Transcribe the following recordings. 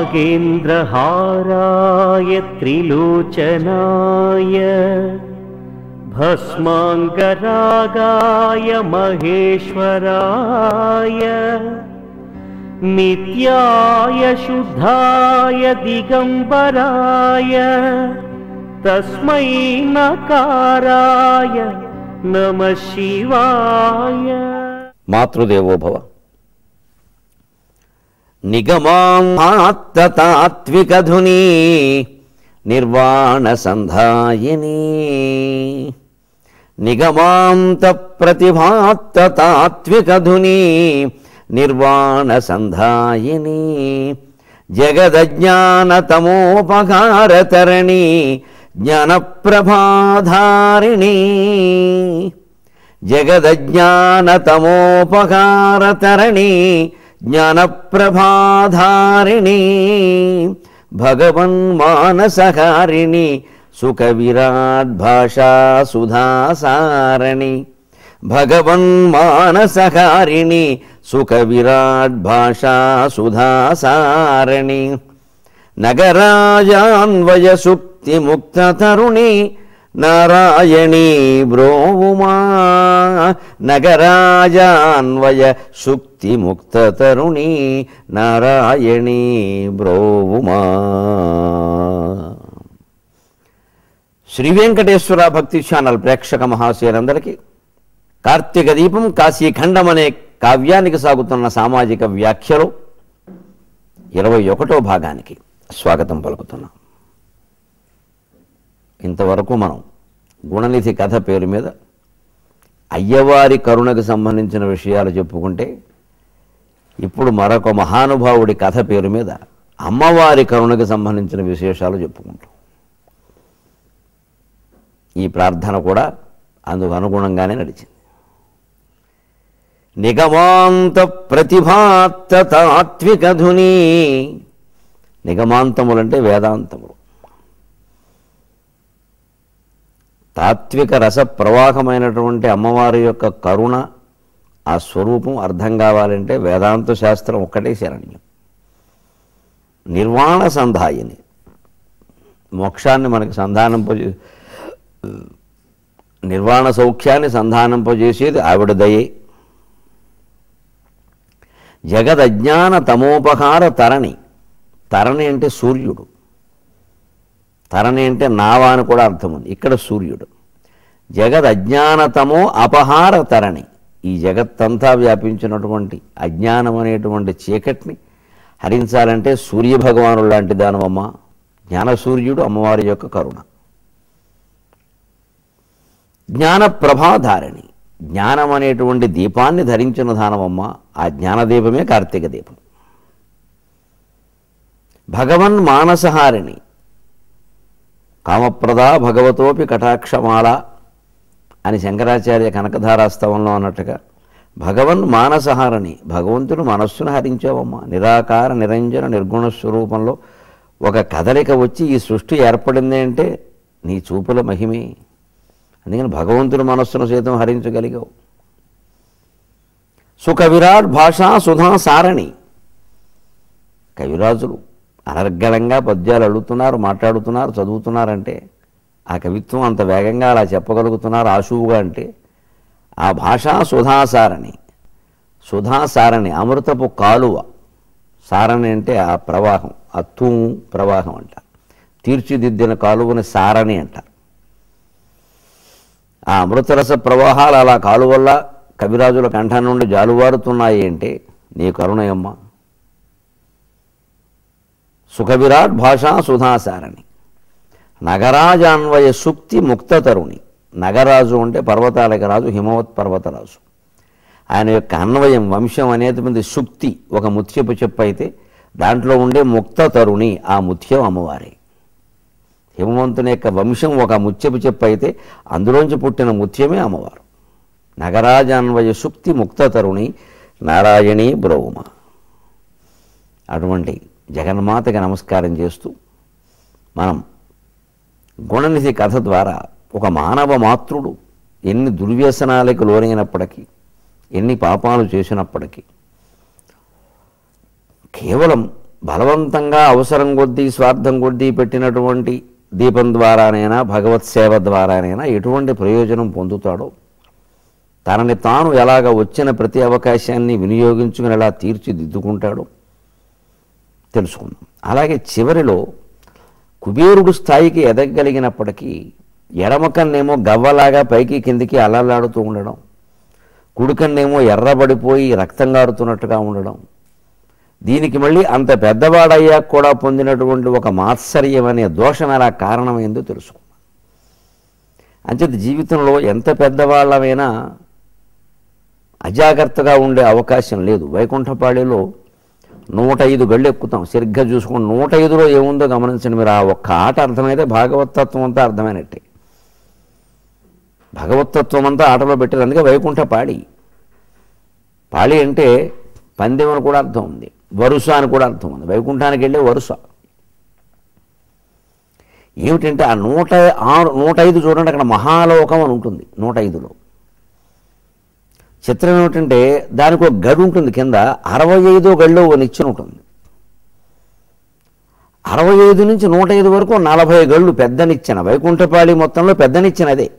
नागेन्द्रहाराय त्रिलोचनाय भस्माङ्गरागाय महेश्वराय नित्याय शुद्धाय दिगम्बराय तस्मै नकाराय नमः शिवाय మాతృదేవోభవ నిగమాత్మతాత్వికధుని నిర్వాణ సంధాయిని నిగమాంత ప్రతిభాత్తాత్వికధుని నిర్వాణ సంధాయిని జగదజ్ఞానతమోపకారతరణి జ్ఞానప్రభాధారిణి జగదజ్ఞానతమోపకారతరణి జ్ఞానప్రభాధారిణి భగవన్మానసహారిణి సుఖ విరాట్ భాషా సుధాసారణి భగవన్మానసహారిణి సుఖ విరాట్ భాషా సుధాసారణి నగరాజాన్వయ సుక్తి ముక్త తరుణి నారాయణీ బ్రోవుమా నగరాజాన్వయ సుక్తి ముక్త తరుణి నారాయణీ బ్రోవుమా శ్రీ వెంకటేశ్వర భక్తి ఛానల్ ప్రేక్షక మహాశయులందరికీ కార్తీక దీపం కాశీఖండం అనే కావ్యానికి సాగుతున్న సామాజిక వ్యాఖ్యలు ఇరవై ఒకటో భాగానికి స్వాగతం పలుకుతున్నాం ఇంతవరకు మనం గుణనిధి కథ పేరు మీద అయ్యవారి కరుణకు సంబంధించిన విషయాలు చెప్పుకుంటే ఇప్పుడు మరొక మహానుభావుడి కథ పేరు మీద అమ్మవారి కరుణకు సంబంధించిన విశేషాలు చెప్పుకుంటాం ఈ ప్రార్థన కూడా అందుకు అనుగుణంగానే నడిచింది నిగమాంత ప్రతిభాత్త తాత్వికధుని నిగమాంతములంటే వేదాంతములు తాత్విక రస ప్రవాహమైనటువంటి అమ్మవారి యొక్క కరుణ ఆ స్వరూపం అర్థం కావాలంటే వేదాంత శాస్త్రం ఒక్కటే శరణ్యం నిర్వాణ సంధాయిని మోక్షాన్ని మనకి సంధానింపజే నిర్వాణ సౌఖ్యాన్ని సంధానింపజేసేది ఆవిడ దయే జగదజ్ఞాన తమోపహార తరణి తరణి అంటే సూర్యుడు తరణి అంటే నావా అని కూడా అర్థం ఉంది ఇక్కడ సూర్యుడు జగద్ అజ్ఞానతమో అపహార తరణి ఈ జగత్తంతా వ్యాపించినటువంటి అజ్ఞానం అనేటువంటి చీకటిని హరించాలంటే సూర్యభగవానుడు లాంటి దానవమ్మ జ్ఞాన సూర్యుడు అమ్మవారి యొక్క కరుణ జ్ఞాన ప్రభాధారిణి జ్ఞానం అనేటువంటి దీపాన్ని ధరించిన దానవమ్మ ఆ జ్ఞానదీపమే కార్తీక దీపం భగవన్ మానసహారిణి కామప్రదా భగవతోపి కటాక్షమాల అని శంకరాచార్య కనకధారాస్తవంలో అన్నట్టుగా భగవన్ మానసహారణి భగవంతుడు మనస్సును హరించావమ్మా నిరాకార నిరంజన నిర్గుణ స్వరూపంలో ఒక కదలిక వచ్చి ఈ సృష్టి ఏర్పడింది అంటే నీ చూపుల మహిమే అందుకని భగవంతుని మనస్సును సైతం హరించగలిగావు సుఖ విరాట్ భాషా సుధా సారణి కవిరాజులు అనర్గళంగా పద్యాలు అడుగుతున్నారు మాట్లాడుతున్నారు చదువుతున్నారంటే ఆ కవిత్వం అంత వేగంగా అలా చెప్పగలుగుతున్నారు ఆశువుగా అంటే ఆ భాషా సుధాసారణి సుధాసారణి అమృతపు కాలువ సారణి అంటే ఆ ప్రవాహం ఆ తూము ప్రవాహం అంటారు తీర్చిదిద్దిన కాలువని సారణి అంటారు ఆ అమృతరస ప్రవాహాలు అలా కాలువల్ల కవిరాజుల కంఠం నుండి జాలువారుతున్నాయి అంటే నీ కరుణయమ్మ సుఖ విరాట్ భాషా సుధాసారణి నగరాజాన్వయ సుక్తి ముక్త తరుణి నగరాజు అంటే పర్వతాలకి రాజు హిమవత్ పర్వతరాజు ఆయన యొక్క అన్వయం వంశం అనేది మంది సుక్తి ఒక ముత్యపు చెప్పు అయితే దాంట్లో ఉండే ముక్త తరుణి ఆ ముత్యం అమ్మవారే హిమవంతుని యొక్క వంశం ఒక ముత్యపు చెప్పు అయితే అందులోంచి పుట్టిన ముత్యమే అమ్మవారు నగరాజాన్వయ సుక్తి ముక్త తరుణి నారాయణి బ్రౌమ అటువంటి జగన్మాతకి నమస్కారం చేస్తూ మనం గుణనిధి కథ ద్వారా ఒక మానవ మాతృడు ఎన్ని దుర్వ్యసనాలకు లోనైనప్పటికీ ఎన్ని పాపాలు చేసినప్పటికీ కేవలం బలవంతంగా అవసరం కొద్దీ స్వార్థం కొద్దీ పెట్టినటువంటి దీపం ద్వారానైనా భగవత్ సేవ ద్వారానైనా ఎటువంటి ప్రయోజనం పొందుతాడో తనని తాను ఎలాగ వచ్చిన ప్రతి అవకాశాన్ని వినియోగించుకుని ఎలా తీర్చిదిద్దుకుంటాడో తెలుసుకుందాం అలాగే చివరిలో కుబేరుడు స్థాయికి ఎదగలిగినప్పటికీ ఎడమకన్నేమో గవ్వలాగా పైకి కిందికి అలలాడుతూ ఉండడం కుడికన్నేమో ఎర్రబడిపోయి రక్తం గారుతున్నట్టుగా ఉండడం దీనికి మళ్ళీ అంత పెద్దవాడయ్యాక కూడా పొందినటువంటి ఒక మాత్సర్యం అనే దోషం ఎలా కారణమైందో తెలుసుకుందాం అంచేత జీవితంలో ఎంత పెద్దవాళ్ళమైనా అజాగ్రత్తగా ఉండే అవకాశం లేదు వైకుంఠపాళిలో నూట ఐదు గళ్ళు ఎక్కుతాం సరిగ్గా చూసుకుని నూట ఐదులో ఏముందో గమనించండి మీరు ఆ ఒక్క ఆట అర్థమైతే భాగవతత్వం అంతా అర్థమైనట్టే భగవతత్వం అంతా ఆటలో పెట్టారు అందుకే వైకుంఠ పాడి పాళి అంటే పందెం అని కూడా అర్థం ఉంది వరుస అని కూడా అర్థం ఉంది వైకుంఠానికి వెళ్ళే వరుస ఏమిటంటే ఆ నూట ఆరు నూట ఐదు చూడండి అక్కడ మహాలోకం అని ఉంటుంది నూట ఐదులో చిత్రం ఏమిటంటే దానికి ఒక గడు ఉంటుంది కింద అరవై ఐదో గడిలో ఒక నిచ్చెన ఉంటుంది అరవై ఐదు నుంచి నూట ఐదు వరకు నలభై గళ్ళు పెద్ద నిచ్చెన వైకుంఠపాళి మొత్తంలో పెద్ద నిచ్చెన అదే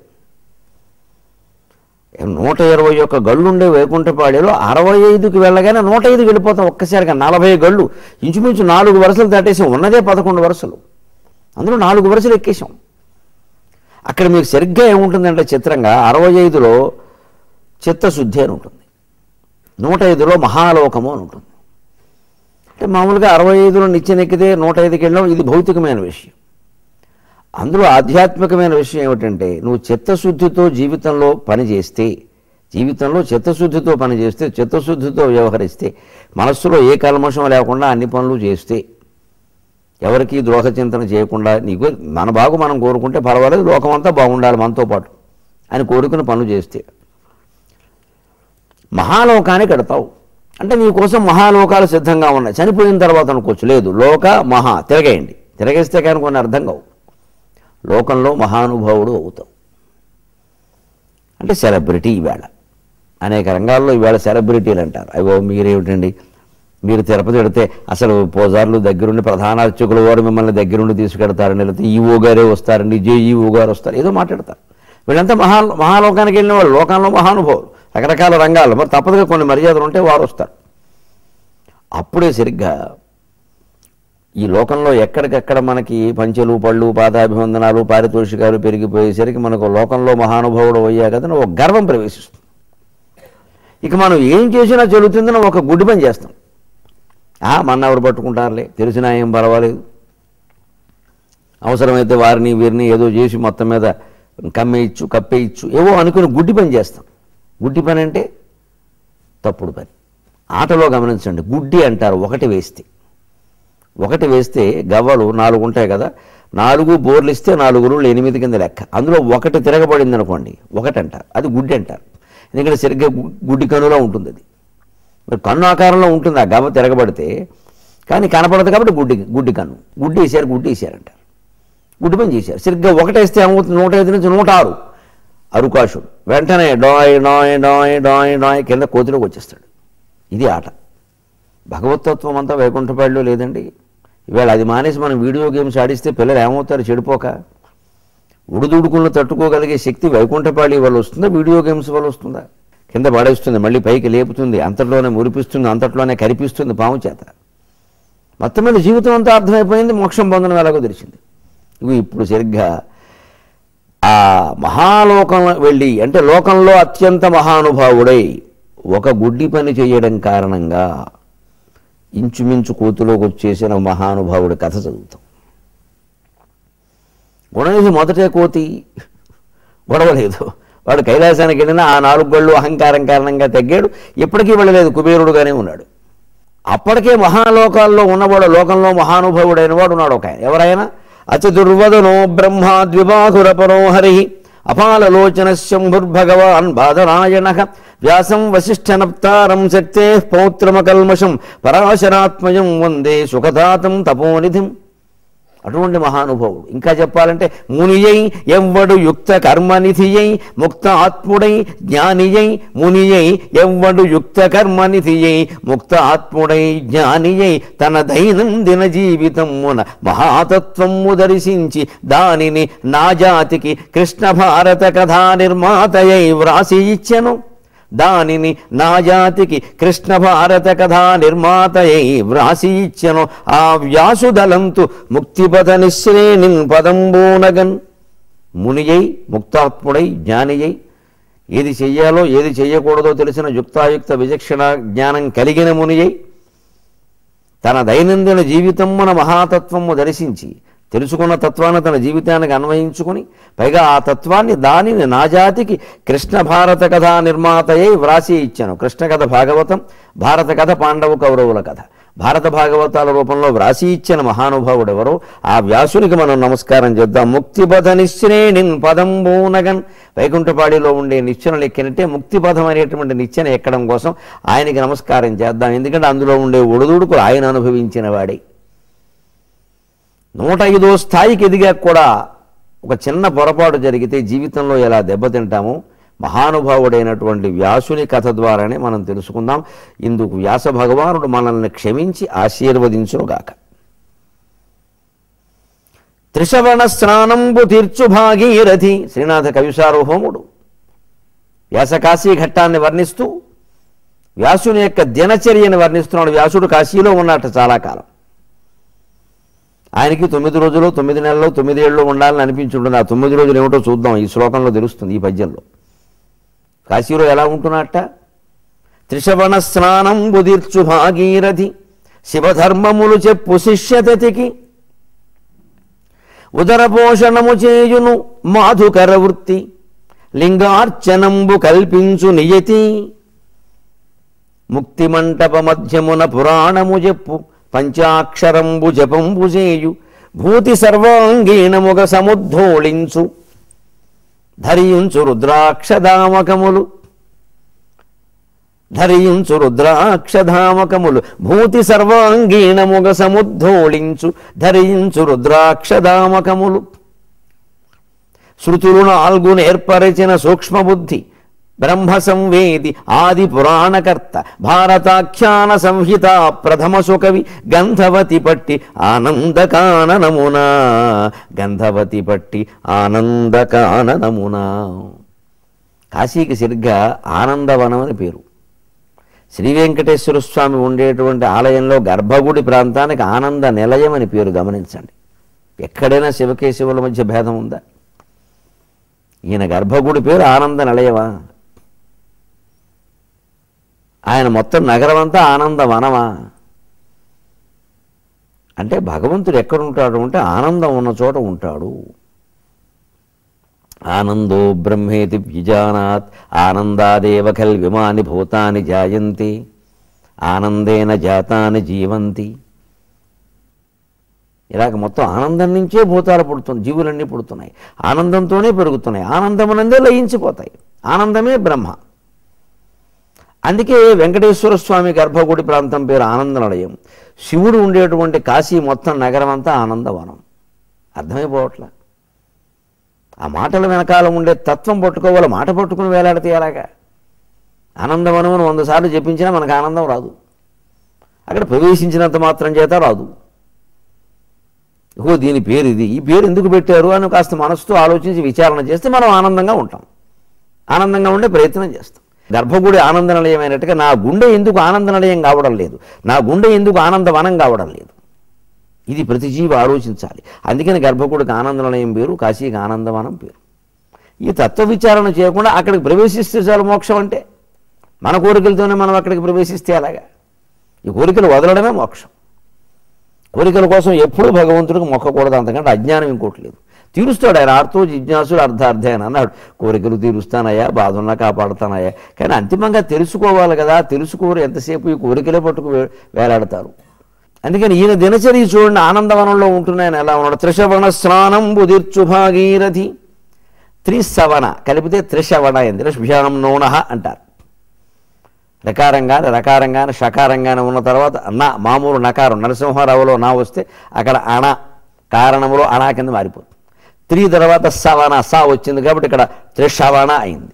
నూట ఇరవై ఒక్క గళ్ళు ఉండే వైకుంఠపాళిలో అరవై ఐదుకి వెళ్ళగానే నూట ఐదుకి వెళ్ళిపోతాం ఒక్కసారిగా నలభై గళ్ళు ఇంచుమించు నాలుగు వరుసలు దాటేసాం ఉన్నదే పదకొండు వరుసలు అందులో నాలుగు వరుసలు ఎక్కేసాం అక్కడ మీకు సరిగ్గా ఏముంటుందంటే చిత్రంగా అరవై ఐదులో చిత్తశుద్ధి అని ఉంటుంది నూట ఐదులో మహాలోకము అని ఉంటుంది అంటే మామూలుగా అరవై ఐదులో నిచ్చెనెక్కితే నూట ఐదుకి వెళ్ళడం ఇది భౌతికమైన విషయం అందులో ఆధ్యాత్మికమైన విషయం ఏమిటంటే నువ్వు చిత్తశుద్ధితో జీవితంలో పని చేస్తే జీవితంలో చిత్తశుద్ధితో పని చేస్తే చిత్తశుద్ధితో వ్యవహరిస్తే మనస్సులో ఏ కల్మషం లేకుండా అన్ని పనులు చేస్తే ఎవరికి ద్రోహ చింతన చేయకుండా నీకు మన బాగు మనం కోరుకుంటే పర్వాలేదు లోకమంతా బాగుండాలి మనతో పాటు అని కోరుకుని పనులు చేస్తే మహాలోకాన్ని కడతావు అంటే నీకోసం మహాలోకాలు సిద్ధంగా ఉన్నాయి చనిపోయిన తర్వాత అనుకోవచ్చు లేదు లోక మహా తిరగేయండి తిరగేస్తే కానీ కొన్ని అర్థం కావు లోకంలో మహానుభావుడు అవుతావు అంటే సెలబ్రిటీ ఈవేళ అనేక రంగాల్లో ఈవేళ సెలబ్రిటీలు అంటారు అయ్యో మీరేమిటండి మీరు తిరుపతి వెడితే అసలు పోజార్లు దగ్గరుండి ప్రధాన అర్చకులు వారు మిమ్మల్ని దగ్గరుండి తీసుకెడతారని లేకపోతే ఈవో గారే వస్తారండి జేఈఓ గారు వస్తారు ఏదో మాట్లాడతారు వీళ్ళంతా మహా మహాలోకానికి వెళ్ళిన వాళ్ళు లోకంలో మహానుభావులు రకరకాల రంగాల్లో మరి తప్పదుగా కొన్ని మర్యాదలు ఉంటే వారు వస్తారు అప్పుడే సరిగ్గా ఈ లోకంలో ఎక్కడికెక్కడ మనకి పంచెలు పళ్ళు పాదాభివందనాలు పారితోషికాలు పెరిగిపోయేసరికి మనకు లోకంలో మహానుభావుడు అయ్యా కదా ఒక గర్వం ప్రవేశిస్తుంది ఇక మనం ఏం చేసినా చెల్లుతుందని ఒక గుడ్డి పని చేస్తాం ఆ మన ఎవరు పట్టుకుంటారులే తెలిసినా ఏం పర్వాలేదు అవసరమైతే వారిని వీరిని ఏదో చేసి మొత్తం మీద కమ్మేయచ్చు కప్పేయచ్చు ఏవో అనుకుని గుడ్డి పని చేస్తాం గుడ్డి పని అంటే తప్పుడు పని ఆటలో గమనించండి గుడ్డి అంటారు ఒకటి వేస్తే ఒకటి వేస్తే గవ్వలు నాలుగు ఉంటాయి కదా నాలుగు బోర్లు ఇస్తే నాలుగు రూళ్ళు ఎనిమిది కింద లెక్క అందులో ఒకటి తిరగబడింది అనుకోండి ఒకటి అంటారు అది గుడ్డి అంటారు ఎందుకంటే సరిగ్గా గు- గుడ్డి కన్నులో ఉంటుంది అది మరి కన్ను ఆకారంలో ఉంటుంది ఆ గవ్వ తిరగబడితే కానీ కనపడదు కాబట్టి గుడ్డి గుడ్డి కన్ను గుడ్డి వేసారు గుడ్డి వేసారంటారు గుడ్డి పని చేశారు సరిగ్గా ఒకటేస్తే ఏమవుతుంది నూట ఐదు నుంచి నూట ఆరు అరుకాషుడు వెంటనే డాయ్ డాయ్ డాయ్ డాయ్ డాయ్ కింద కోతిలోకి వచ్చేస్తాడు ఇది ఆట భగవతత్వం అంతా వైకుంఠపాడిలో లేదండి ఇవాళ అది మానేసి మనం వీడియో గేమ్స్ ఆడిస్తే పిల్లలు ఏమవుతారు చెడిపోక ఉడుదుడుకులను తట్టుకోగలిగే శక్తి వైకుంఠపాళి వల్ల వస్తుందా వీడియో గేమ్స్ వల్ల వస్తుందా కింద పడేస్తుంది మళ్ళీ పైకి లేపుతుంది అంతట్లోనే మురిపిస్తుంది అంతట్లోనే కరిపిస్తుంది పాము చేత మొత్తం మీద జీవితం అంతా అర్థమైపోయింది మోక్షం పొందడం ఎలాగో తెలిసింది ఇవి ఇప్పుడు సరిగ్గా ఆ మహాలోకం వెళ్ళి అంటే లోకంలో అత్యంత మహానుభావుడై ఒక గుడ్డి పని చేయడం కారణంగా ఇంచుమించు కూతులోకి వచ్చేసిన మహానుభావుడి కథ చదువుతాం గుణనిధి మొదటే కోతి గొడవలేదు వాడు కైలాసానికి వెళ్ళినా ఆ నాలుగు గళ్ళు అహంకారం కారణంగా తగ్గాడు ఇప్పటికీ వెళ్ళలేదు కుబేరుడుగానే ఉన్నాడు అప్పటికే మహాలోకాల్లో ఉన్నవాడు లోకంలో మహానుభావుడైన వాడు ఉన్నాడు ఒక ఆయన ఎవరైనా అచతుర్వదనో బ్రహ్మ ద్విబాహురపరో హరి అపాలలోచన శంభుర్భగవాన్ బాధరాయణ వ్యాసం వశిష్ఠనప్తారం శక్తే పౌత్రమకల్మషం పరాశరాత్మయం వందే సుఖదాతం తపోనిధిం అటువంటి మహానుభావుడు ఇంకా చెప్పాలంటే మునియై ఎవ్వడు యుక్త కర్మనిధియై ముక్త ఆత్ముడై జ్ఞానియై మునియై ఎవ్వడు యుక్త కర్మనిధియై ముక్త ఆత్ముడై జ్ఞానియై తన దైనందిన జీవితమున మహాతత్వము దర్శించి దానిని నా జాతికి కృష్ణ భారత కథా నిర్మాతయై వ్రాసి ఇచ్చెను దానిని నా జాతికి కృష్ణ భారత కథా నిర్మాతయై వ్రాసి ఇచ్చెను ఆ వ్యాసుదలంతు ముక్తిపద నిశ్రేణిన్ పదంబూనగన్ మునియై ముక్తాత్ముడై జ్ఞానియై ఏది చెయ్యాలో ఏది చెయ్యకూడదో తెలిసిన యుక్తాయుక్త విచక్షణ జ్ఞానం కలిగిన మునియై తన దైనందిన జీవితమున మహాతత్వము దర్శించి తెలుసుకున్న తత్వాన్ని తన జీవితానికి అన్వయించుకుని పైగా ఆ తత్వాన్ని దానిని నా జాతికి కృష్ణ భారత కథా నిర్మాతయై వ్రాసి ఇచ్చాను కృష్ణ కథ భాగవతం భారత కథ పాండవ కౌరవుల కథ భారత భాగవతాల రూపంలో వ్రాసి ఇచ్చిన మహానుభావుడు ఎవరో ఆ వ్యాసునికి మనం నమస్కారం చేద్దాం ముక్తిపథ నిశ్రేణిన్ పదంబూనగన్ వైకుంఠపాడిలో ఉండే నిచ్చెనలు ఎక్కినట్టే ముక్తిపథం అనేటువంటి నిచ్చెన ఎక్కడం కోసం ఆయనకి నమస్కారం చేద్దాం ఎందుకంటే అందులో ఉండే ఒడిదుడుకులు ఆయన అనుభవించిన వాడే నూట ఐదో స్థాయికి ఎదిగాక కూడా ఒక చిన్న పొరపాటు జరిగితే జీవితంలో ఎలా దెబ్బతింటామో మహానుభావుడైనటువంటి వ్యాసుని కథ ద్వారానే మనం తెలుసుకుందాం ఇందుకు వ్యాస భగవానుడు మనల్ని క్షమించి ఆశీర్వదించునుగాక త్రిశవణ స్నానంబు తీర్చు భాగీరథి శ్రీనాథ కవిసార్వభౌముడు వ్యాసకాశీ ఘట్టాన్ని వర్ణిస్తూ వ్యాసుని యొక్క దినచర్యని వర్ణిస్తున్నాడు వ్యాసుడు కాశీలో ఉన్నట్టు చాలా కాలం ఆయనకి తొమ్మిది రోజులు తొమ్మిది నెలలు తొమ్మిది ఏళ్ళు ఉండాలని అనిపించుంటుంది ఆ తొమ్మిది రోజులు ఏమిటో చూద్దాం ఈ శ్లోకంలో తెలుస్తుంది ఈ పద్యంలో కాశీలో ఎలా ఉంటున్నట్ట త్రిశవణ స్నానం బుదిర్చు భాగీరథి శివధర్మములు చెప్పు శిష్యతతికి ఉదరపోషణము చేయును మాధుకర వృత్తి లింగార్చనంబు కల్పించు నియతి ముక్తి మంటప మధ్యమున పురాణము చెప్పు పంచాక్షరంబు జపంబు చేయు భూతి సర్వాంగీణముగ సముద్ధోళించు ధరించు రుద్రాక్షదామకములు ధరించు రుద్రాక్షధామకములు భూతి సర్వాంగీణముగ సముద్ధోళించు ధరించు రుద్రాక్షదామకములు శృతులు నాలుగు నేర్పరచిన సూక్ష్మబుద్ధి బ్రహ్మ సంవేది ఆది పురాణకర్త భారతాఖ్యాన సంహిత ప్రథమ సుకవి గంధవతి పట్టి ఆనందకాననమునా గంధవతి పట్టి ఆనందకాననమునా కాశీకి సరిగ్గా ఆనందవనం అని పేరు శ్రీ వెంకటేశ్వర స్వామి ఉండేటువంటి ఆలయంలో గర్భగుడి ప్రాంతానికి ఆనంద నిలయం అని పేరు గమనించండి ఎక్కడైనా శివకేశవుల మధ్య భేదం ఉందా ఈయన గర్భగుడి పేరు ఆనంద నిలయమా ఆయన మొత్తం నగరం అంతా ఆనందవనమా అంటే భగవంతుడు ఎక్కడ ఉంటాడు అంటే ఆనందం ఉన్న చోట ఉంటాడు ఆనందో బ్రహ్మేతి విజానాత్ ఆనందాదేవ ఖల్విమాని భూతాని జాయంతి ఆనందేన జాతాని జీవంతి ఇలాగ మొత్తం ఆనందం నుంచే భూతాలు పుడుతుంది జీవులన్నీ పుడుతున్నాయి ఆనందంతోనే పెరుగుతున్నాయి ఆనందమునందే లయించిపోతాయి ఆనందమే బ్రహ్మ అందుకే వెంకటేశ్వర స్వామి గర్భగుడి ప్రాంతం పేరు ఆనంద నిలయం శివుడు ఉండేటువంటి కాశీ మొత్తం నగరం అంతా ఆనందవనం అర్థమైపోవట్లా ఆ మాటల వెనకాల ఉండే తత్వం పట్టుకోవాలి మాట పట్టుకుని వేలాడితే ఎలాగా ఆనందవనం అని వంద సార్లు చెప్పించినా మనకు ఆనందం రాదు అక్కడ ప్రవేశించినంత మాత్రం చేత రాదు ఓ దీని పేరు ఇది ఈ పేరు ఎందుకు పెట్టారు అని కాస్త మనసుతో ఆలోచించి విచారణ చేస్తే మనం ఆనందంగా ఉంటాం ఆనందంగా ఉండే ప్రయత్నం చేస్తాం గర్భగుడి ఆనంద నిలయమైనట్టుగా నా గుండె ఎందుకు ఆనంద నిలయం కావడం లేదు నా గుండె ఎందుకు ఆనందవనం కావడం లేదు ఇది ప్రతి జీవి ఆలోచించాలి అందుకని గర్భగుడికి ఆనంద నిలయం పేరు కాశీకి ఆనందవనం పేరు ఈ తత్వ విచారణ చేయకుండా అక్కడికి ప్రవేశిస్తే చాలు మోక్షం అంటే మన కోరికలతోనే మనం అక్కడికి ప్రవేశిస్తే అలాగా ఈ కోరికలు వదలడమే మోక్షం కోరికల కోసం ఎప్పుడూ భగవంతుడికి మొక్కకూడదు అంతకంటే అజ్ఞానం ఇంకోటి లేదు తీరుస్తాడు ఆయన ఆర్తో జిజ్ఞాసుడు అర్ధార్థే అని అన్నాడు కోరికలు తీరుస్తానయ్యా బాధ ఉన్నా కాపాడుతానయ్యా కానీ అంతిమంగా తెలుసుకోవాలి కదా తెలుసుకోరు ఎంతసేపు ఈ కోరికలే పట్టుకు వే- వేలాడతారు అందుకని ఈయన దినచర్య చూడండి ఆనందవనంలో ఉంటున్నాయని ఎలా ఉన్నాడు త్రిశవణ స్నానం బుదిర్చు భాగీరథి త్రిశవణ కలిపితే త్రిశవణ అయింది శుభ్యానం నూన అంటారు రకారంగానే రకారంగానే షకారంగానే ఉన్న తర్వాత నా మామూలు నకారం నరసింహారావులో నా వస్తే అక్కడ అణ కారణములో అనా కింద మారిపోతుంది త్రీ తర్వాత సవన సా వచ్చింది కాబట్టి ఇక్కడ త్రిషవణ అయింది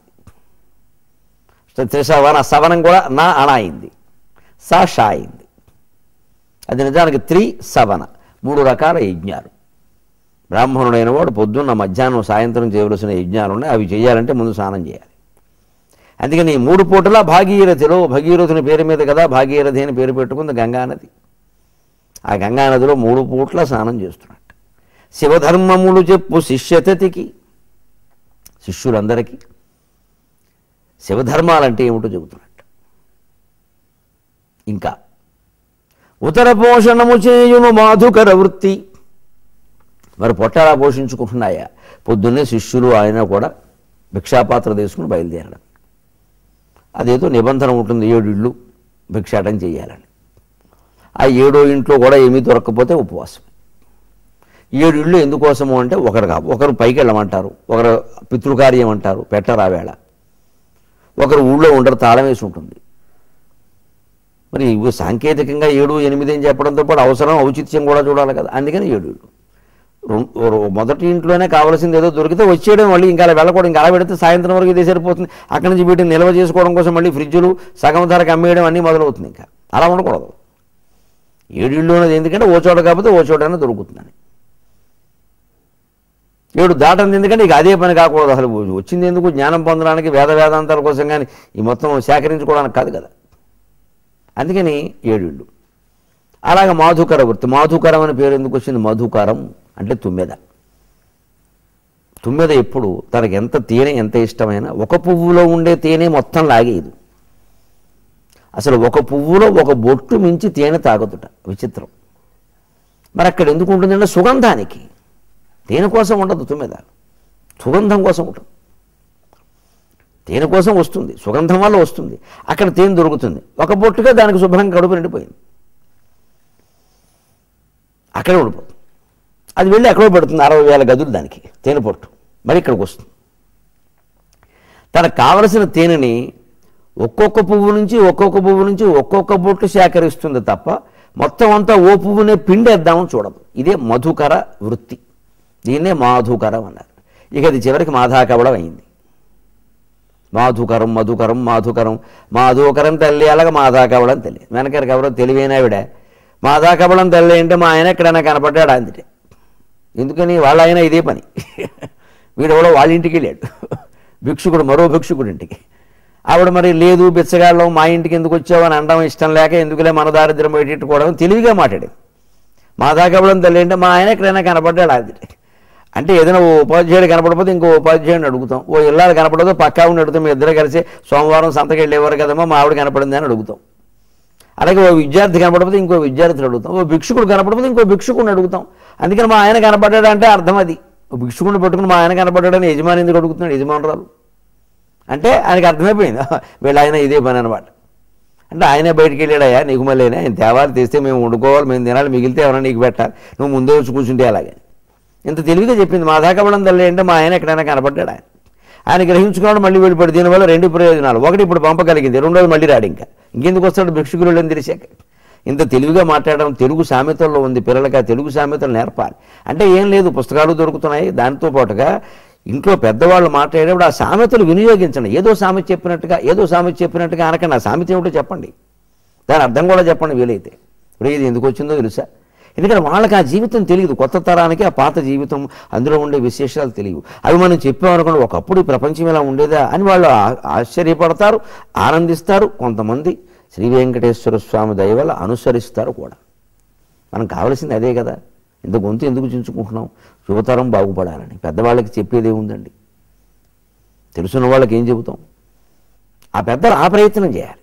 త్రిషవన సవనం కూడా నా అణ అయింది సా షా అయింది అది నిజానికి త్రి సవన మూడు రకాల యజ్ఞాలు బ్రాహ్మణుడైన వాడు పొద్దున్న మధ్యాహ్నం సాయంత్రం చేయవలసిన యజ్ఞాలు ఉన్నాయి అవి చేయాలంటే ముందు స్నానం చేయాలి అందుకని ఈ మూడు పూటలా భాగీరథిలో భగీరథుని పేరు మీద కదా భాగీరథి అని పేరు పెట్టుకుంది గంగానది ఆ గంగానదిలో మూడు పూట్ల స్నానం చేస్తున్నట్టు శివధర్మములు చెప్పు శిష్యతతికి శిష్యులందరికీ శివధర్మాలంటే ఏమిటో చెబుతున్నట్టు ఇంకా ఉతర పోషణము చేయును మాధుకర వృత్తి మరి పొట్టాలా పోషించుకుంటున్నాయా పొద్దున్నే శిష్యులు ఆయన కూడా భిక్షాపాత్ర తీసుకుని బయలుదేరడం అదేదో నిబంధన ఉంటుంది ఏడు ఇళ్ళు భిక్షాటం చేయాలని ఆ ఏడో ఇంట్లో కూడా ఏమీ దొరకకపోతే ఉపవాసం ఏడు ఇళ్ళు ఎందుకోసము అంటే ఒకరు కా ఒకరు పైకి వెళ్ళమంటారు ఒకరు పితృకార్యం అంటారు పెట్టరా వేళ ఒకరు ఊళ్ళో ఉండరు తాళం వేసి ఉంటుంది మరి ఇవి సాంకేతికంగా ఏడు ఎనిమిది అని చెప్పడంతో పాటు అవసరం ఔచిత్యం కూడా చూడాలి కదా అందుకని ఏడు ఇళ్ళు రెం- రో- మొదటి ఇంట్లోనే కావాల్సింది ఏదో దొరికితే వచ్చేయడం మళ్ళీ ఇంకా అలా వెళ్ళకూడదు ఇంకా అలా పెడితే సాయంత్రం వరకు ఇదే సరిపోతుంది అక్కడి నుంచి వీటిని నిల్వ చేసుకోవడం కోసం మళ్ళీ ఫ్రిడ్జులు సగం ధరకు అమ్మేయడం అన్నీ మొదలవుతుంది ఇంకా అలా ఉండకూడదు ఏడు ఇళ్ళు ఉన్నది ఎందుకంటే ఓ చోట కాకపోతే ఓ చోటైనా దొరుకుతుందని ఏడు దాటంది ఎందుకంటే ఇక అదే పని కాకూడదు అసలు వచ్చింది ఎందుకు జ్ఞానం పొందడానికి వేద వేదాంతాల కోసం కానీ ఈ మొత్తం సేకరించుకోవడానికి కాదు కదా అందుకని ఏడిళ్ళు అలాగే మాధుకర వృత్తి మాధుకరం అనే పేరు ఎందుకు వచ్చింది మధుకరం అంటే తుమ్మెద తుమ్మెద ఎప్పుడు తనకి ఎంత తేనె ఎంత ఇష్టమైనా ఒక పువ్వులో ఉండే తేనె మొత్తం లాగేది అసలు ఒక పువ్వులో ఒక బొట్టు మించి తేనె తాగుతుట విచిత్రం మరి అక్కడ ఎందుకు ఉంటుందంటే సుగంధానికి తేనె కోసం ఉండదు తుమ్మెద సుగంధం కోసం ఉంటుంది తేనె కోసం వస్తుంది సుగంధం వల్ల వస్తుంది అక్కడ తేనె దొరుకుతుంది ఒక బొట్టుగా దానికి శుభ్రంగా కడుపు నిండిపోయింది అక్కడే ఉండిపోతుంది అది వెళ్ళి ఎక్కడో పెడుతుంది అరవై వేల గదులు దానికి తేనె పొట్టు మరి ఇక్కడికి వస్తుంది తనకు కావలసిన తేనెని ఒక్కొక్క పువ్వు నుంచి ఒక్కొక్క పువ్వు నుంచి ఒక్కొక్క బొట్టు సేకరిస్తుంది తప్ప మొత్తం అంతా ఓ పువ్వునే పిండేద్దామని చూడదు ఇదే మధుకర వృత్తి దీన్నే మాధుకరం అన్నారు ఇక అది చివరికి మాధాకవడం అయింది మాధుకరం మధుకరం మాధుకరం మాధుకరం తల్లి అలాగ మాధాకవడం తల్లి వెనకరికి ఎవరో తెలివైన ఆవిడ మాధాకవడం తల్లి అంటే మా ఆయన ఎక్కడైనా కనపడ్డాడు అందుకే ఎందుకని వాళ్ళ ఆయన ఇదే పని వీడు ఎవడో వాళ్ళ ఇంటికి వెళ్ళాడు భిక్షుకుడు మరో భిక్షుకుడు ఇంటికి ఆవిడ మరి లేదు బిచ్చగాళ్ళం మా ఇంటికి ఎందుకు వచ్చావు అని అనడం ఇష్టం లేక ఎందుకులే మన దారిద్ర్యం పెట్టిట్టుకోవడం తెలివిగా మాట్లాడేది మా దాకవడం తల్లి అంటే మా ఆయన ఎక్కడైనా కనపడ్డాడు అది అంటే ఏదైనా ఓ ఉపాధ్యాయుడు కనపడకపోతే ఇంకో ఉపాధ్యాయుడిని అడుగుతాం ఓ ఇల్లాలు కనపడదో పక్కా ఉండి అడుగుతాం మీ ఇద్దరు కలిసి సోమవారం సంతకి వెళ్ళేవారు కదమ్మా మా ఆవిడ కనపడింది అని అడుగుతాం అలాగే ఓ విద్యార్థి కనపడకపోతే ఇంకో విద్యార్థిని అడుగుతాం ఓ భిక్షుకుడు కనపడకపోతే ఇంకో భిక్షుకుని అడుగుతాం అందుకని మా ఆయన కనపడ్డాడు అంటే అర్థం అది ఓ భిక్షుకుని పట్టుకుని మా ఆయన కనపడ్డాడని యజమాని ఎందుకు అడుగుతున్నాడు యజమానురాలు అంటే ఆయనకి అర్థమైపోయింది వీళ్ళ ఆయన ఇదే పని అనమాట అంటే ఆయనే బయటికి వెళ్ళాడయ్యా నీకు మళ్ళీ ఆయన తేవాలి తెస్తే మేము వండుకోవాలి మేము తినాలి మిగిలితే ఎవరైనా నీకు పెట్టాలి నువ్వు ముందే వచ్చి కూర్చుంటే అలాగే ఇంత తెలివిగా చెప్పింది మా దాకబడం తల్లి అంటే మా ఆయన ఎక్కడైనా కనపడ్డాడు ఆయన ఆయన గ్రహించుకున్నాడు మళ్ళీ వెళ్ళిపోయాడు దీనివల్ల రెండు ప్రయోజనాలు ఒకటి ఇప్పుడు పంపగలిగింది రెండోది మళ్ళీ రాడు ఇంకా ఇంకెందుకు వస్తాడు భిక్షుకులు అని తెలిసాక ఇంత తెలివిగా మాట్లాడడం తెలుగు సామెతల్లో ఉంది పిల్లలకి ఆ తెలుగు సామెతలు నేర్పాలి అంటే ఏం లేదు పుస్తకాలు దొరుకుతున్నాయి దానితో పాటుగా ఇంట్లో పెద్దవాళ్ళు మాట్లాడేటప్పుడు ఆ సామెతలు వినియోగించండి ఏదో సామెత చెప్పినట్టుగా ఏదో సామెత చెప్పినట్టుగా అనకండి ఆ సామెత ఏమిటో చెప్పండి దాని అర్థం కూడా చెప్పండి వీలైతే ఇప్పుడు ఇది ఎందుకు వచ్చిందో తెలుసా ఎందుకంటే వాళ్ళకి ఆ జీవితం తెలియదు కొత్త తరానికి ఆ పాత జీవితం అందులో ఉండే విశేషాలు తెలియవు అవి మనం చెప్పామనుకోండి ఒకప్పుడు ఈ ప్రపంచం ఇలా ఉండేదా అని వాళ్ళు ఆ- ఆశ్చర్యపడతారు ఆనందిస్తారు కొంతమంది శ్రీ వెంకటేశ్వర స్వామి దయ వల్ల అనుసరిస్తారు కూడా మనకు కావాల్సింది అదే కదా ఇంత గొంతు ఎందుకు చించుకుంటున్నాం యువతరం బాగుపడాలని పెద్దవాళ్ళకి చెప్పేది ఏముందండి తెలుసున్న వాళ్ళకి ఏం చెబుతాం ఆ పెద్దలు ఆ ప్రయత్నం చేయాలి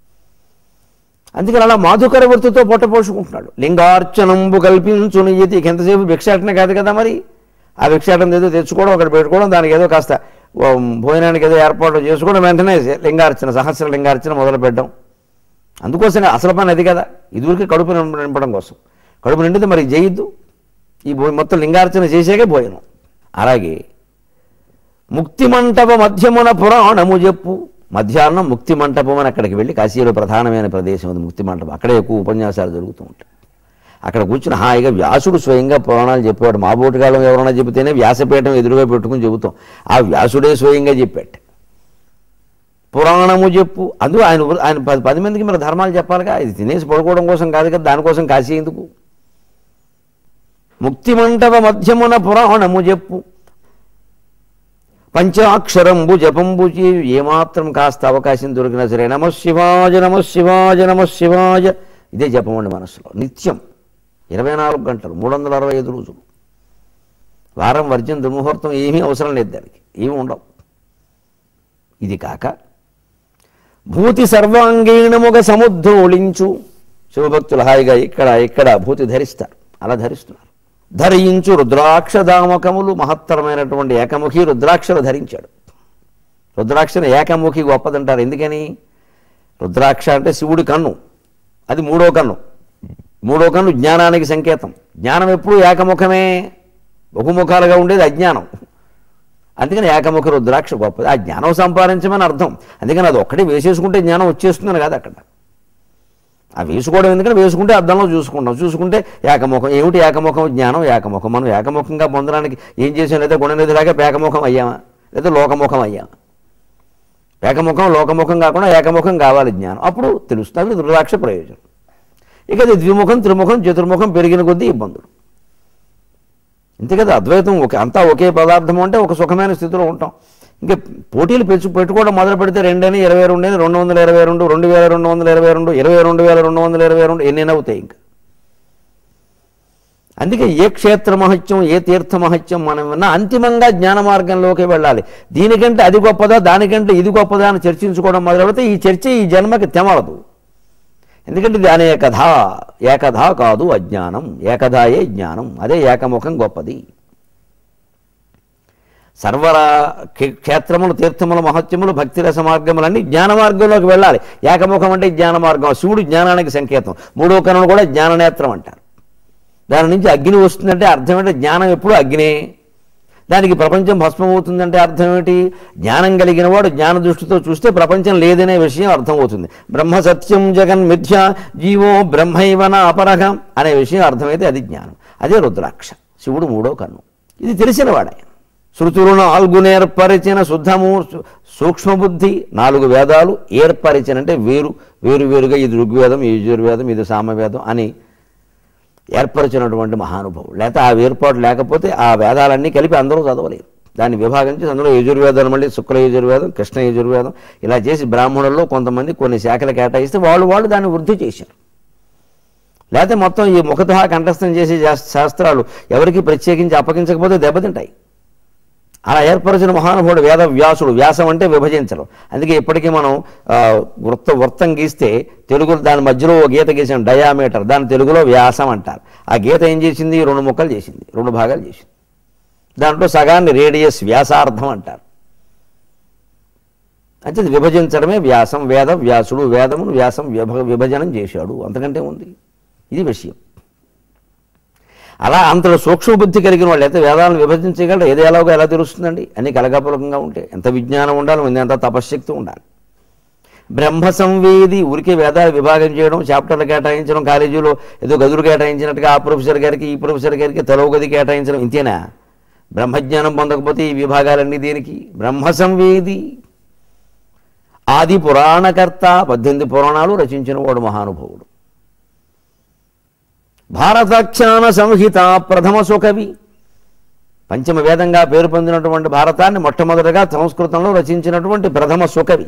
అందుకని అలా మాధుకర వృత్తితో పొట్టపోసుకుంటున్నాడు లింగార్చనంబు కల్పించుని ఇది ఎంతసేపు భిక్షాటన కాదు కదా మరి ఆ భిక్షాటన ఏదో తెచ్చుకోవడం ఒకటి పెట్టుకోవడం దానికి ఏదో కాస్త ఓ భోజనానికి ఏదో ఏర్పాటు చేసుకోవడం వెంటనే లింగార్చన సహస్ర లింగార్చన మొదలు పెట్టడం అందుకోసమే అసలు పని అది కదా ఇదివరకు కడుపు నింప- నింపడం కోసం కడుపు నిండితే మరి చేయొద్దు ఈ భో మొత్తం లింగార్చన చేసాకే భోజనం అలాగే ముక్తి మంటప మధ్యమున పురాణము చెప్పు మధ్యాహ్నం ముక్తి మంటపం అని అక్కడికి వెళ్ళి కాశీలో ప్రధానమైన ప్రదేశం అది ముక్తి మంటపం అక్కడే ఎక్కువ ఉపన్యాసాలు జరుగుతూ ఉంటాయి అక్కడ కూర్చుని హాయిగా వ్యాసుడు స్వయంగా పురాణాలు చెప్పేవాడు మా బోటికాలం ఎవరైనా చెబితేనే వ్యాసపీఠం ఎదురుగా పెట్టుకుని చెబుతాం ఆ వ్యాసుడే స్వయంగా చెప్పాడు పురాణము చెప్పు అందుకు ఆయన ఆయన పది పది మందికి మరి ధర్మాలు చెప్పాలిగా ఇది తినేసి పడుకోవడం కోసం కాదు కదా దానికోసం కాశీ ఎందుకు ముక్తి మంటప మధ్యమున పురాణము చెప్పు పంచాక్షరంబు జపంబు చే ఏమాత్రం కాస్త అవకాశం దొరికినా సరే నమ శివాజ నమ శివాజ నమ శివాజ ఇదే జపమండి మనసులో నిత్యం ఇరవై నాలుగు గంటలు మూడు వందల అరవై ఐదు రోజులు వారం వర్జం దుర్ముహూర్తం ఏమీ అవసరం లేదు దానికి ఏమి ఉండవు ఇది కాక భూతి సర్వాంగీణముగ సముద్రోళించు శివభక్తులు హాయిగా ఇక్కడ ఇక్కడ భూతి ధరిస్తారు అలా ధరిస్తున్నారు ధరించు రుద్రాక్ష దామకములు మహత్తరమైనటువంటి ఏకముఖి రుద్రాక్షలు ధరించాడు రుద్రాక్షను ఏకముఖి గొప్పదంటారు ఎందుకని రుద్రాక్ష అంటే శివుడి కన్ను అది మూడో కన్ను మూడో కన్ను జ్ఞానానికి సంకేతం జ్ఞానం ఎప్పుడూ ఏకముఖమే బహుముఖాలుగా ఉండేది అజ్ఞానం అందుకని ఏకముఖ రుద్రాక్ష గొప్పది ఆ జ్ఞానం సంపాదించమని అర్థం అందుకని అది ఒక్కటే వేసేసుకుంటే జ్ఞానం వచ్చేస్తుందని కాదు అక్కడ ఆ వేసుకోవడం ఎందుకంటే వేసుకుంటే అద్దంలో చూసుకుంటాం చూసుకుంటే ఏకముఖం ఏమిటి ఏకముఖం జ్ఞానం ఏకముఖం మనం ఏకముఖంగా పొందడానికి ఏం చేసాం లేదా గుణనిధిలాగా ఏకముఖం అయ్యామా లేదా లోకముఖం అయ్యామా ఏకముఖం లోకముఖం కాకుండా ఏకముఖం కావాలి జ్ఞానం అప్పుడు తెలుస్తుంది అది రుద్రాక్ష ప్రయోజనం ఇక అది ద్విముఖం త్రిముఖం చతుర్ముఖం పెరిగిన కొద్దీ ఇబ్బందులు అంతే కదా అద్వైతం ఒక అంతా ఒకే పదార్థం అంటే ఒక సుఖమైన స్థితిలో ఉంటాం ఇంకా పోటీలు పెంచు పెట్టుకోవడం మొదలు పెడితే రెండని ఇరవై రెండు అని రెండు వందల ఇరవై రెండు రెండు వేల రెండు వందల ఇరవై రెండు ఇరవై రెండు వేల రెండు వందల ఇరవై రెండు ఎన్నైనా అవుతాయి ఇంకా అందుకే ఏ క్షేత్ర మహత్యం ఏ తీర్థ మహత్యం మనం విన్నా అంతిమంగా జ్ఞాన మార్గంలోకి వెళ్ళాలి దీనికంటే అది గొప్పదా దానికంటే ఇది గొప్పదా అని చర్చించుకోవడం మొదలు పెడితే ఈ చర్చ ఈ జన్మకి తెమలదు ఎందుకంటే ఇది అనేకథ ఏకథ కాదు అజ్ఞానం ఏకథాయే జ్ఞానం అదే ఏకముఖం గొప్పది సర్వర క్షే- క్షేత్రములు తీర్థములు మహత్యములు భక్తి రస మార్గములన్నీ జ్ఞాన మార్గంలోకి వెళ్ళాలి ఏకముఖం అంటే జ్ఞాన మార్గం శివుడు జ్ఞానానికి సంకేతం మూడో కనులు కూడా జ్ఞాననేత్రం అంటారు దాని నుంచి అగ్ని వస్తుందంటే అర్థం ఏంటంటే జ్ఞానం ఎప్పుడు అగ్నే దానికి ప్రపంచం భస్మమవుతుందంటే అర్థం ఏమిటి జ్ఞానం కలిగిన వాడు జ్ఞాన దృష్టితో చూస్తే ప్రపంచం లేదనే విషయం అర్థమవుతుంది బ్రహ్మ సత్యం జగన్ మిథ్య జీవో బ్రహ్మైవన అపరహం అనే విషయం అర్థమైతే అది జ్ఞానం అదే రుద్రాక్ష శివుడు మూడో కన్ను ఇది తెలిసిన వాడే శృతులను ఆల్గునేర్పరిచిన శుద్ధము సు- సూక్ష్మబుద్ధి నాలుగు వేదాలు ఏర్పరిచిన అంటే వేరు వేరు వేరుగా ఇది ఋగ్వేదం ఇది యజుర్వేదం ఇది సామవేదం అని ఏర్పరిచినటువంటి మహానుభావుడు లేకపోతే ఆ ఏర్పాటు లేకపోతే ఆ వేదాలన్నీ కలిపి అందరూ చదవలేరు దాన్ని విభాగించి అందులో యజుర్వేదాలు మళ్ళీ శుక్ల యజుర్వేదం కృష్ణ యజుర్వేదం ఇలా చేసి బ్రాహ్మణుల్లో కొంతమంది కొన్ని శాఖలు కేటాయిస్తే వాళ్ళు వాళ్ళు దాన్ని వృద్ధి చేశారు లేకపోతే మొత్తం ఈ ముఖతహా కంఠస్థం చేసే శాస్- శాస్త్రాలు ఎవరికి ప్రత్యేకించి అప్పగించకపోతే దెబ్బతింటాయి అలా ఏర్పరిచిన మహానుభావుడు వేద వ్యాసుడు వ్యాసం అంటే విభజించడం అందుకే ఇప్పటికీ మనం ఆ, వృత్త వృత్తం గీస్తే తెలుగు దాని మధ్యలో ఓ గీత గీసాం డయామీటర్ దాని తెలుగులో వ్యాసం అంటారు ఆ గీత ఏం చేసింది రెండు ముక్కలు చేసింది రెండు భాగాలు చేసింది దాంట్లో సగాన్ని రేడియస్ వ్యాసార్థం అంటారు అంటే ఇది విభజించడమే వ్యాసం వేద వ్యాసుడు వేదమును వ్యాసం విభ విభజనం చేశాడు అంతకంటే ఉంది ఇది విషయం అలా అంతలో సూక్ష్మబుద్ధి కలిగిన వాళ్ళు అయితే వేదాలను విభజించగలరు ఏది ఎలాగో ఎలా తెలుస్తుందండి అన్ని కలగాపులకంగా ఉంటే ఎంత విజ్ఞానం ఉండాలి ఎంత తపశ్శక్తి ఉండాలి బ్రహ్మ సంవేది ఊరికే వేదాలు విభాగం చేయడం చాప్టర్లు కేటాయించడం కాలేజీలో ఏదో గదులు కేటాయించినట్టుగా ఆ ప్రొఫెసర్ గారికి ఈ ప్రొఫెసర్ గారికి తలవ గది కేటాయించడం ఇంతేనా బ్రహ్మజ్ఞానం పొందకపోతే ఈ విభాగాలన్నీ దేనికి బ్రహ్మ సంవేది ఆది పురాణకర్త పద్దెనిమిది పురాణాలు రచించిన వాడు మహానుభావుడు భారతాఖ్యాన సంహిత ప్రథమ సుకవి పంచమ వేదంగా పేరు పొందినటువంటి భారతాన్ని మొట్టమొదటగా సంస్కృతంలో రచించినటువంటి ప్రథమ సుకవి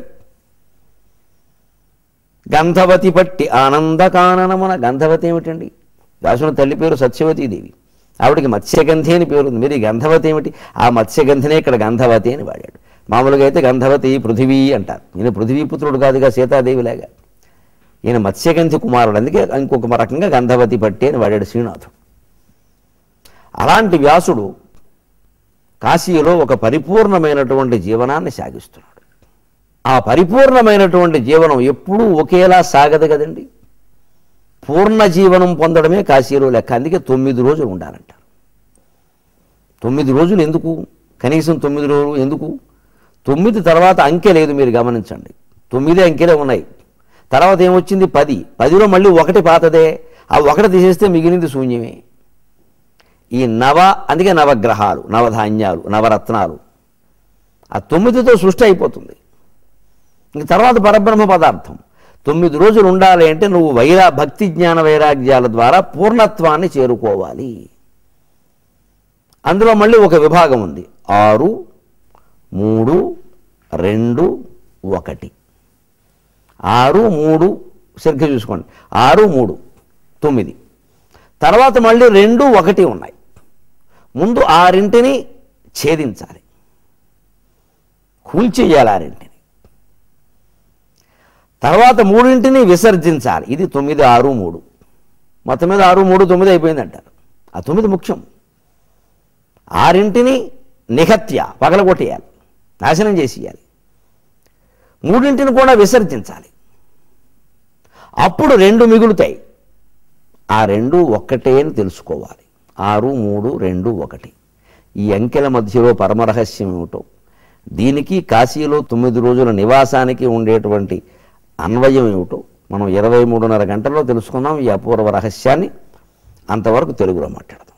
గంధవతి పట్టి ఆనందకాననమున గంధవతి ఏమిటండి వ్యాసుని తల్లి పేరు సత్యవతీదేవి ఆవిడికి మత్స్యగంధి అని పేరు ఉంది మీరు ఈ గంధవతి ఏమిటి ఆ మత్స్యగంధినే ఇక్కడ గంధవతి అని వాడాడు మామూలుగా అయితే గంధవతి పృథివీ అంటారు ఈయన పృథివీపుత్రుడు కాదుగా సీతాదేవిలాగా ఈయన మత్స్యగంధి కుమారుడు అందుకే ఇంకొక రకంగా గంధవతి పట్టి అని వాడాడు శ్రీనాథుడు అలాంటి వ్యాసుడు కాశీలో ఒక పరిపూర్ణమైనటువంటి జీవనాన్ని సాగిస్తున్నాడు ఆ పరిపూర్ణమైనటువంటి జీవనం ఎప్పుడూ ఒకేలా సాగదు కదండి పూర్ణ జీవనం పొందడమే కాశీలో లెక్క అందుకే తొమ్మిది రోజులు ఉండాలంటారు తొమ్మిది రోజులు ఎందుకు కనీసం తొమ్మిది రోజులు ఎందుకు తొమ్మిది తర్వాత అంకె లేదు మీరు గమనించండి తొమ్మిది అంకెలే ఉన్నాయి తర్వాత ఏమొచ్చింది పది పదిలో మళ్ళీ ఒకటి పాతదే ఆ ఒకటి తీసేస్తే మిగిలింది శూన్యమే ఈ నవ అందుకే నవగ్రహాలు నవధాన్యాలు నవరత్నాలు ఆ తొమ్మిదితో సృష్టి అయిపోతుంది ఇంక తర్వాత పరబ్రహ్మ పదార్థం తొమ్మిది రోజులు ఉండాలి అంటే నువ్వు వైరా భక్తి జ్ఞాన వైరాగ్యాల ద్వారా పూర్ణత్వాన్ని చేరుకోవాలి అందులో మళ్ళీ ఒక విభాగం ఉంది ఆరు మూడు రెండు ఒకటి ఆరు మూడు సరిగ్గా చూసుకోండి ఆరు మూడు తొమ్మిది తర్వాత మళ్ళీ రెండు ఒకటి ఉన్నాయి ముందు ఆరింటిని ఛేదించాలి కూల్చేయాలి ఆరింటిని తర్వాత మూడింటిని విసర్జించాలి ఇది తొమ్మిది ఆరు మూడు మొత్తం మీద ఆరు మూడు తొమ్మిది అయిపోయింది అంటారు ఆ తొమ్మిది ముఖ్యం ఆరింటిని నిహత్య పగలగొట్టేయాలి నాశనం చేసేయాలి మూడింటిని కూడా విసర్జించాలి అప్పుడు రెండు మిగులుతాయి ఆ రెండు ఒక్కటే అని తెలుసుకోవాలి ఆరు మూడు రెండు ఒకటి ఈ అంకెల మధ్యలో పరమరహస్యం ఏమిటో దీనికి కాశీలో తొమ్మిది రోజుల నివాసానికి ఉండేటువంటి అన్వయం ఏమిటో మనం ఇరవై మూడున్నర గంటల్లో తెలుసుకుందాం ఈ అపూర్వ రహస్యాన్ని అంతవరకు తెలుగులో మాట్లాడదాం